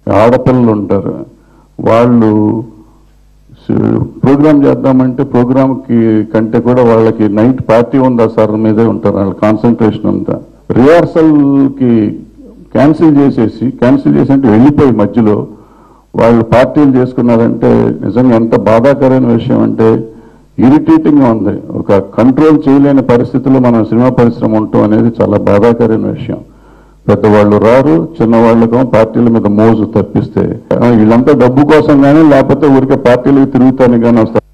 ఆడపిల్లలు ఉంటారు వాళ్ళు ప్రోగ్రామ్ చేద్దామంటే ప్రోగ్రామ్కి కంటే కూడా వాళ్ళకి నైట్ పార్టీ ఉందా సార్ మీదే ఉంటారు వాళ్ళ కాన్సన్ట్రేషన్ అంతా రిహార్సల్కి క్యాన్సిల్ చేసేసి క్యాన్సిల్ చేసి అంటే వెళ్ళిపోయి మధ్యలో వాళ్ళు పార్టీలు చేసుకున్నారంటే నిజంగా ఎంత బాధాకరమైన విషయం అంటే ఇరిటేటింగ్ గా ఉంది ఒక కంట్రోల్ చేయలేని పరిస్థితుల్లో మనం సినిమా పరిశ్రమ ఉండటం అనేది చాలా బాధాకరమైన విషయం పెద్దవాళ్ళు రారు చిన్నవాళ్ళకు పార్టీల మీద మోజు తప్పిస్తే ఆ, వీళ్ళంతా డబ్బు కోసం కానీ లేకపోతే ఊరికే పార్టీలకు తిరుగుతానికి కానీ వస్తారు